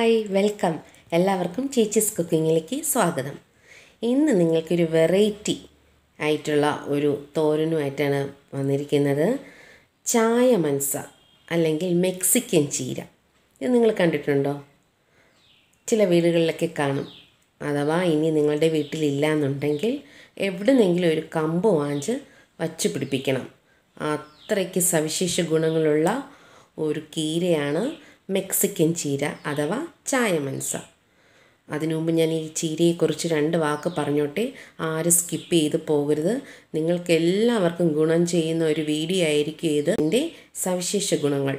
hi welcome എല്ലാവർക്കും ചേച്ചീസ് കുക്കിങ്ങിലേക്ക് സ്വാഗതം ഇന്ന് നിങ്ങൾക്കൊരു വെറൈറ്റി ആയിട്ടുള്ള ഒരു തോരനുമായിട്ടാണ് വന്നിരിക്കുന്നത് ചായ മൻസ അല്ലെങ്കിൽ മെക്സിക്കൻ ചീര ഇത് നിങ്ങൾ കണ്ടിട്ടുണ്ടോ ചില വീടുകളിലൊക്കെ കാണും അഥവാ ഇനി നിങ്ങളുടെ വീട്ടിലില്ല എന്നുണ്ടെങ്കിൽ എവിടുന്നെങ്കിലും ഒരു കമ്പ് വാങ്ങിച്ച് വച്ചു പിടിപ്പിക്കണം അത്രയ്ക്ക് സവിശേഷ ഗുണങ്ങളുള്ള ഒരു കീരയാണ് മെക്സിക്കൻ ചീര അഥവാ ചായ മൻസ അതിനു മുമ്പ് ഞാൻ ഈ ചീരയെക്കുറിച്ച് രണ്ട് വാക്ക് പറഞ്ഞോട്ടെ ആരും സ്കിപ്പ് ചെയ്ത് പോകരുത് നിങ്ങൾക്ക് എല്ലാവർക്കും ഗുണം ചെയ്യുന്ന ഒരു വീഡിയോ ആയിരിക്കും ഇത് ഇതിൻ്റെ സവിശേഷ ഗുണങ്ങൾ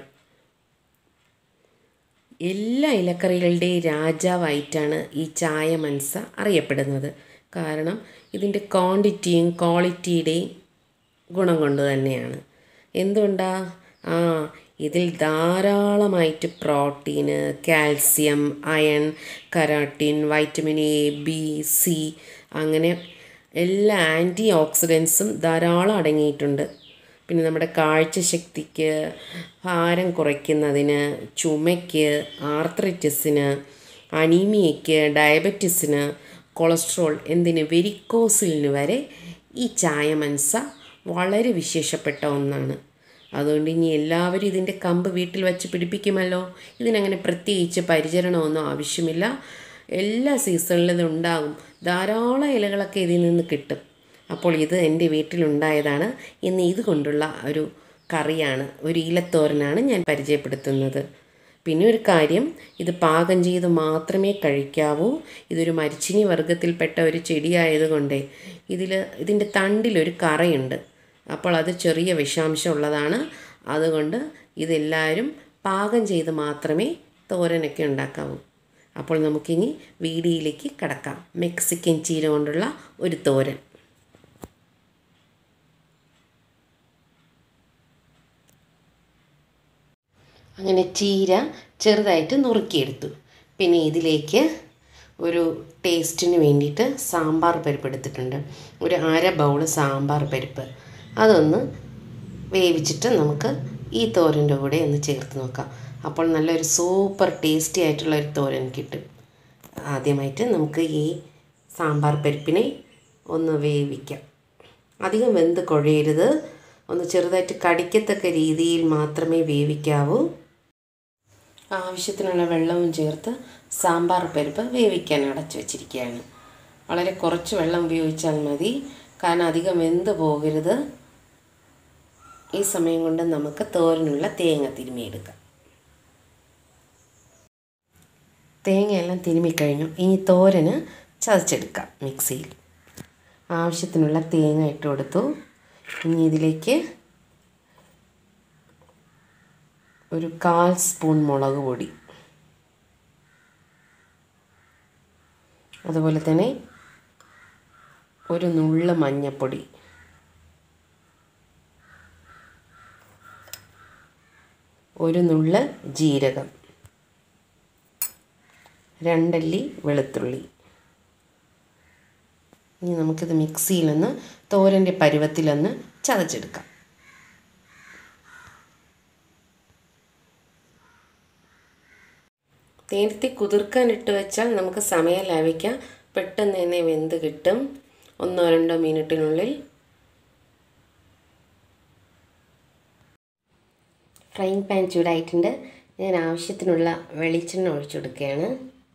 എല്ലാ ഇലക്കറികളുടെയും രാജാവായിട്ടാണ് ഈ ചായ മൻസ അറിയപ്പെടുന്നത് കാരണം ഇതിൻ്റെ ക്വാണ്ടിറ്റിയും ക്വാളിറ്റിയുടെയും ഗുണം കൊണ്ട് തന്നെയാണ് എന്തുകൊണ്ടാ ആ ഇതിൽ ധാരാളമായിട്ട് protein calcium iron carotene vitamin A B C അങ്ങനെ എല്ലാ ആൻറ്റി ഓക്സിഡൻസും ധാരാളം അടങ്ങിയിട്ടുണ്ട് പിന്നെ നമ്മുടെ കാഴ്ചശക്തിക്ക് ഭാരം കുറയ്ക്കുന്നതിന് ചുമയ്ക്ക് ആർത്രൈറ്റിസിന് അനീമിയയ്ക്ക് ഡയബറ്റിസിന് കൊളസ്ട്രോൾ എന്തിന് വെരിക്കോസിലിന് വരെ ഈ ചായ മൻസ വളരെ വിശേഷപ്പെട്ട ഒന്നാണ് അതുകൊണ്ട് ഇനി എല്ലാവരും ഇതിൻ്റെ കമ്പ് വീട്ടിൽ വച്ച് പിടിപ്പിക്കുമല്ലോ ഇതിനങ്ങനെ പ്രത്യേകിച്ച് പരിചരണമൊന്നും ആവശ്യമില്ല എല്ലാ സീസണിലും ഇത് ഉണ്ടാകും ധാരാളം ഇലകളൊക്കെ ഇതിൽ നിന്ന് കിട്ടും അപ്പോൾ ഇത് എൻ്റെ വീട്ടിലുണ്ടായതാണ് ഇന്ന് ഇത് കൊണ്ടുള്ള ഒരു കറിയാണ് ഒരു ഇലത്തോരനാണ് ഞാൻ പരിചയപ്പെടുത്തുന്നത് പിന്നെ ഒരു കാര്യം ഇത് പാകം ചെയ്ത് മാത്രമേ കഴിക്കാവൂ ഇതൊരു മരിച്ചിനി വർഗത്തിൽപ്പെട്ട ഒരു ചെടിയായതുകൊണ്ട് ഇതിൽ ഇതിൻ്റെ തണ്ടിലൊരു കറയുണ്ട് അപ്പോൾ അത് ചെറിയ വിഷാംശം ഉള്ളതാണ് അതുകൊണ്ട് ഇതെല്ലാവരും പാകം ചെയ്ത് മാത്രമേ തോരനൊക്കെ ഉണ്ടാക്കാവൂ അപ്പോൾ നമുക്കിനി വീഡിയോയിലേക്ക് കടക്കാം മെക്സിക്കൻ ചീര കൊണ്ടുള്ള ഒരു തോരൻ അങ്ങനെ ചീര ചെറുതായിട്ട് നുറുക്കിയെടുത്തു പിന്നെ ഇതിലേക്ക് ഒരു ടേസ്റ്റിന് വേണ്ടിയിട്ട് സാമ്പാർ പരിപ്പ് എടുത്തിട്ടുണ്ട് ഒരു അര ബൗള് സാമ്പാർ പരിപ്പ് അതൊന്ന് വേവിച്ചിട്ട് നമുക്ക് ഈ തോരൻ്റെ കൂടെ ഒന്ന് ചേർത്ത് നോക്കാം അപ്പോൾ നല്ലൊരു സൂപ്പർ ടേസ്റ്റി ആയിട്ടുള്ള ഒരു തോരൻ കിട്ടും ആദ്യമായിട്ട് നമുക്ക് ഈ സാമ്പാർ പരിപ്പിനെ ഒന്ന് വേവിക്കാം അധികം വെന്ത് കുഴയരുത് ഒന്ന് ചെറുതായിട്ട് കടിക്കത്തക്ക രീതിയിൽ മാത്രമേ വേവിക്കാവൂ ആവശ്യത്തിനുള്ള വെള്ളവും ചേർത്ത് സാമ്പാർ പരിപ്പ് വേവിക്കാൻ അടച്ചു വച്ചിരിക്കുകയാണ് വളരെ കുറച്ച് വെള്ളം ഉപയോഗിച്ചാൽ മതി കാരണം അധികം വെന്ത് പോകരുത് ഈ സമയം കൊണ്ട് നമുക്ക് തോരനുള്ള തേങ്ങ തിരുമിയെടുക്കാം തേങ്ങയെല്ലാം തിരുമിക്കഴിഞ്ഞു ഇനി തോരന് ചതച്ചെടുക്കാം മിക്സിയിൽ ആവശ്യത്തിനുള്ള തേങ്ങ ഇട്ട് കൊടുത്തു ഇനി ഇതിലേക്ക് ഒരു കാൽ സ്പൂൺ മുളക് പൊടി അതുപോലെ തന്നെ ഒരു നുള്ള മഞ്ഞൾപ്പൊടി ഒരു നുള്ള ജീരകം രണ്ടല്ലി വെളുത്തുള്ളി ഇനി നമുക്കിത് മിക്സിയിലൊന്ന് തോരൻ്റെ പരുവത്തിലൊന്ന് ചതച്ചെടുക്കാം നേരത്തെ കുതിർക്കാൻ ഇട്ട് വെച്ചാൽ നമുക്ക് സമയം ലാഭിക്കാം പെട്ടെന്ന് തന്നെ വെന്ത് കിട്ടും ഒന്നോ രണ്ടോ മിനിറ്റിനുള്ളിൽ ഫ്രൈങ് പാൻ ചൂടായിട്ടുണ്ട് ഞാൻ ആവശ്യത്തിനുള്ള വെളിച്ചെണ്ണ ഒഴിച്ചു കൊടുക്കുകയാണ്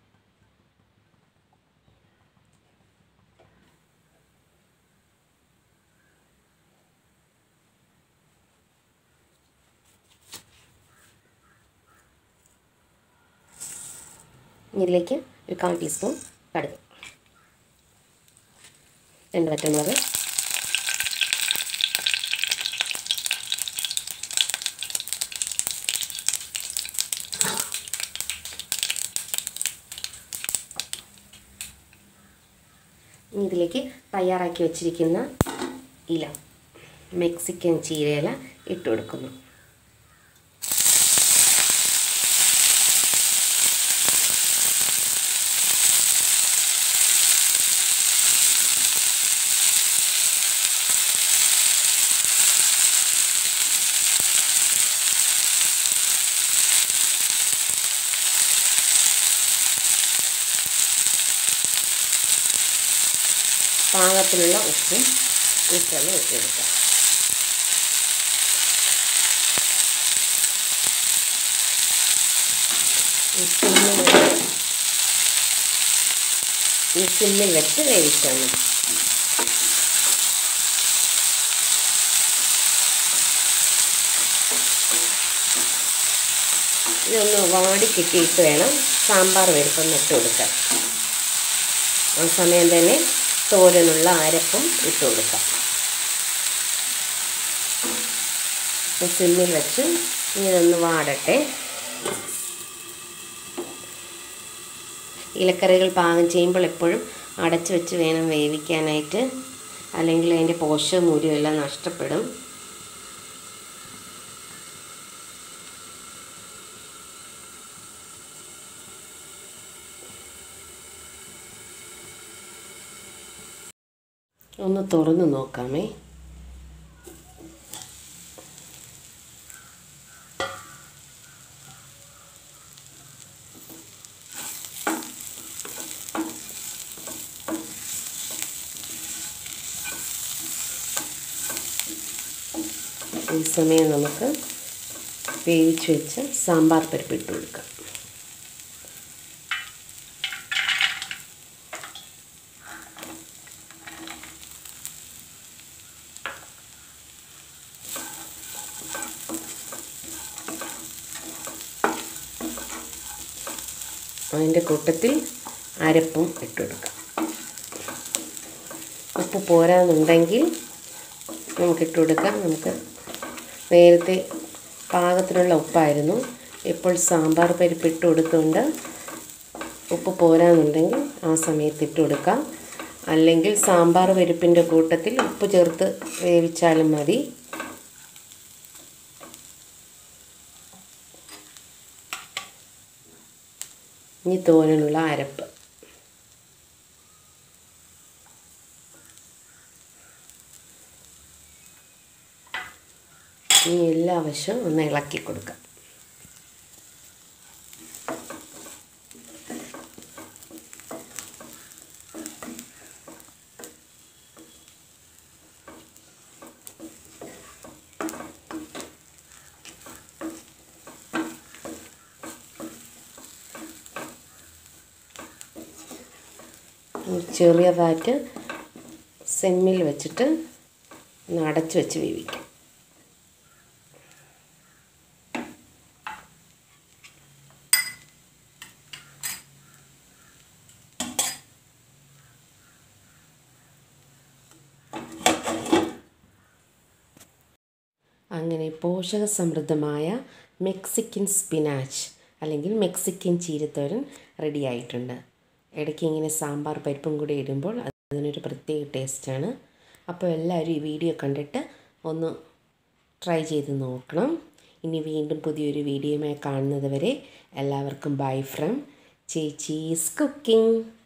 ഇതിലേക്ക് ഒരു കാൽ ടീസ്പൂൺ കടുക് രണ്ട് പച്ചമുളക് ഇനി ഇതിലേക്ക് തയ്യാറാക്കി വച്ചിരിക്കുന്ന ഇല മെക്സിക്കൻ ചീരയില ഇട്ട് കൊടുക്കുന്നു പാകത്തിലുള്ള ഉപ്പും ഇട്ടൊന്ന് ഇട്ടെടുക്കാം ഈ സിമ്മിൽ വെച്ച് ഈ സിമ്മിൽ വെച്ച് വേവിച്ചാൽ മതി ഇതൊന്ന് വാടി കിട്ടിയിട്ട് വേണം സാമ്പാർ പരിപ്പൊന്ന് ഇട്ട് കൊടുക്കാൻ ആ സമയം തന്നെ തോരനുള്ള അരപ്പും ഇട്ട് കൊടുക്കാം സിമ്മിൽ വെച്ച് ഇതൊന്ന് വാടട്ടെ ഇലക്കറികൾ പാകം ചെയ്യുമ്പോൾ എപ്പോഴും അടച്ചു വെച്ച് വേണം വേവിക്കാനായിട്ട് അല്ലെങ്കിൽ അതിൻ്റെ പോഷകമൂല്യം എല്ലാം നഷ്ടപ്പെടും ഒന്ന് തുറന്ന് നോക്കാമേ ഈ സമയം നമുക്ക് വേവിച്ച് വെച്ച സാമ്പാർ പരിപ്പ് ഇട്ട് കൊടുക്കാം അതിൻ്റെ കൂട്ടത്തിൽ അരപ്പും ഇട്ടുകൊടുക്കാം ഉപ്പ് പോരാന്നുണ്ടെങ്കിൽ നമുക്കിട്ട് കൊടുക്കാം നമുക്ക് നേരത്തെ പാകത്തിനുള്ള ഉപ്പായിരുന്നു ഇപ്പോൾ സാമ്പാർ പരിപ്പ് ഇട്ട് കൊടുത്തുകൊണ്ട് ഉപ്പ് പോരാന്നുണ്ടെങ്കിൽ ആ സമയത്ത് ഇട്ട് കൊടുക്കാം അല്ലെങ്കിൽ സാമ്പാർ പരിപ്പിൻ്റെ കൂട്ടത്തിൽ ഉപ്പ് ചേർത്ത് വേവിച്ചാലും മതി ഇനി തോരനുള്ള അരപ്പ് ഇനി എല്ലാ വശവും ഒന്ന് ഇളക്കി കൊടുക്കാം ചെറിയതായിട്ട് സെമ്മിൽ വെച്ചിട്ട് ഒന്ന് അടച്ച് വെച്ച് വേവിക്കാം അങ്ങനെ പോഷകസമൃദ്ധമായ മെക്സിക്കൻ സ്പിനാച്ച് അല്ലെങ്കിൽ മെക്സിക്കൻ ചീരത്തോരൻ റെഡി ആയിട്ടുണ്ട് ഇടയ്ക്ക് ഇങ്ങനെ സാമ്പാർ പരിപ്പും കൂടി ഇടുമ്പോൾ അതിനൊരു പ്രത്യേക ടേസ്റ്റാണ് അപ്പോൾ എല്ലാവരും ഈ വീഡിയോ കണ്ടിട്ട് ഒന്ന് ട്രൈ ചെയ്ത് നോക്കണം ഇനി വീണ്ടും പുതിയൊരു വീഡിയോയുമായി കാണുന്നത് വരെ എല്ലാവർക്കും ബൈ ഫ്രം ചേച്ചീസ് കുക്കിംഗ്